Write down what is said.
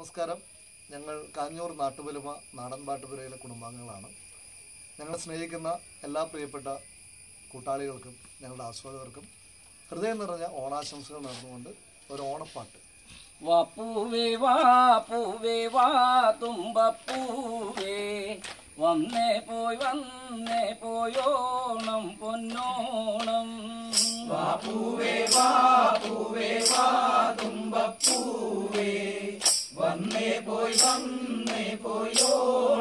നമസ്കാരം ഞങ്ങൾ കാഞ്ഞൂർ നാട്ടുപെരുമ നാടൻ പാട്ടുപുരയിലെ കുടുംബാംഗങ്ങളാണ് ഞങ്ങളെ സ്നേഹിക്കുന്ന എല്ലാ പ്രിയപ്പെട്ട കൂട്ടാളികൾക്കും ഞങ്ങളുടെ ആസ്വാദകർക്കും ഹൃദയം നിറഞ്ഞ ഓണാശംസകൾ നേർന്നുകൊണ്ട് ഒരു ഓണപ്പാട്ട് വാപ്പൂവേ വാപ്പൂവേ വാ തുമ്പപ്പൂവേ വന്നേ പോയി വന്നേ പോയോണം പൊന്നോണം വാപ്പൂവേ വാപ്പൂവേ വാ തുമ്പപ്പൂവേ വന്നേ പോയി വന്നേ പോയോണം